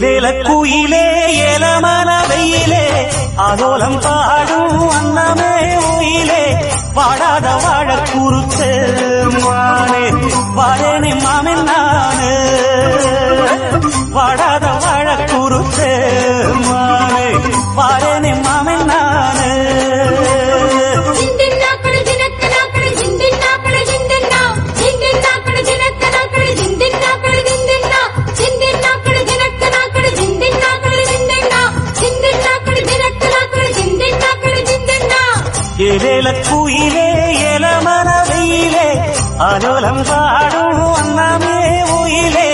ஏலேல குயிலே ஏலமன வெயிலே ஆலோலம் பாடும் அன்னமே உயிலே வாடாத வாழ குறுத்து மானே வாழேனே மாமன் நானு வாடாத வாழ குறுத்து மானே வாழேனே மாமன் நானு జిందిన్నాకడ జినక్కనాకడ జిందిన్నాకడ జిందిన్నా జిందిన్నాకడ జినక్కనాకడ జిందిన్నాకడ జిందిన్నా జిందిన్నాకడ జినక్కనాకడ జిందిన్నాకడ జిందిన్నా జిందిన్నాకడ జినక్కనాకడ జిందిన్నాకడ జిందిన్నా ஏலேல குயிலே ஏலமன வெயிலே ஆலோலம் பாடும் அன்னமே உயிலே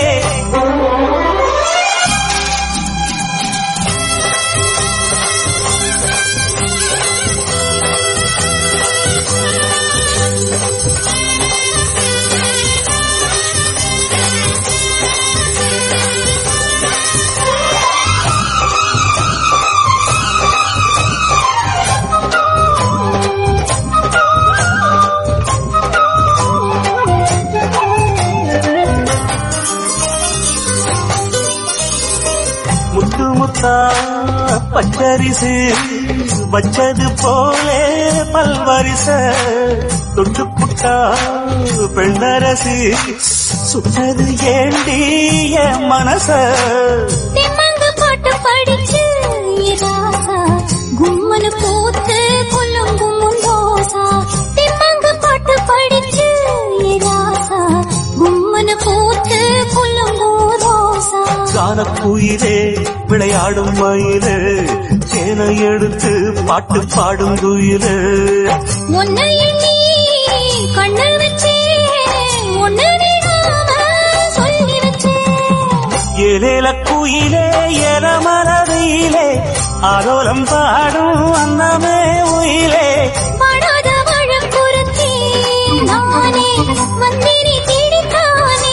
முத்து முத்தா பச்சரிசு வச்சது போலே பல்வரிச தொட்டு புட்டா பெண்ணரசு சுட்டது ஏண்டி என் மனச திம்மங்கு பாட்டு படிச்சு ராசா கும்மனு பூத்து கொல்லும் கும்மும் ரோசா திம்மங்கு பாட்டு படிச்சு ராசா கும்மனு பூத்து கொல்லும் கும்மும் ரோசா கான குயிலே விளையாடும் மயிலே தேனை எடுத்து பாட்டு பாடும் குயிலே உன்னை எண்ணி கண்ணு வச்சே ஒன்னு விடாம சொல்லி வச்சே ஏலேல குயிலே ஏல மலரிலே ஆலோலம் பாடும் அன்னமே உயிலே வாடாத வாழக்குறுத்தி நானே வந்தினி தேடித்தானே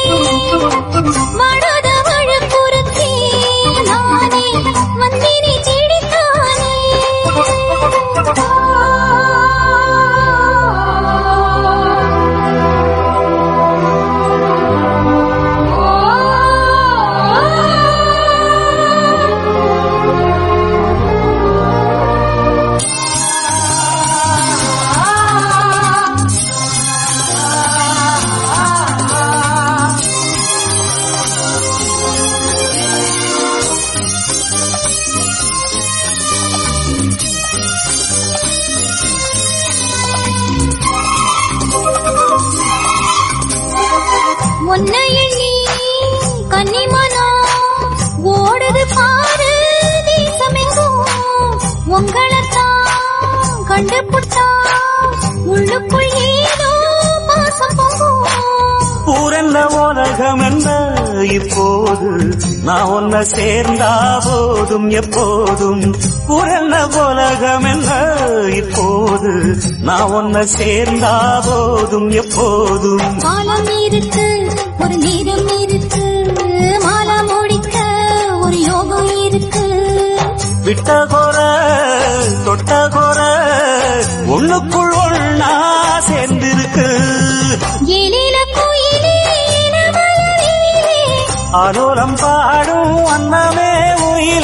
வாடாத வாழக்குறுத்தி நானே வந்தினி தேடித்தானே உன்னை எண்ணி கன்னிமனோ ஓடுது பாரு தேசமெங்கும் உங்களைத்தான் கண்டுபுட்டா உள்ளுக்குள் ஏதோ பாசம் பொங்கும் பூரன்ன உலகம் என்ன இப்போது நான் உன்னை சேர்ந்தா போதும் எப்போதும் பூரன்ன உலகம் என்ன இப்போது நான் உன்னை சேர்ந்தா போதும் எப்போதும் காலம் இருக்கு ஒரு நேரம் இருக்கு மாலை முடிக்க ஒரு யோகம் இருக்கு விட்ட கோர தொட்ட கோர ஒண்ணுக்குள் ஒண்ணா சேர்ந்திருக்கு ஏலில கோயிலே மலரிலே ஆலோலம் பாடும் அன்னமே உயிர்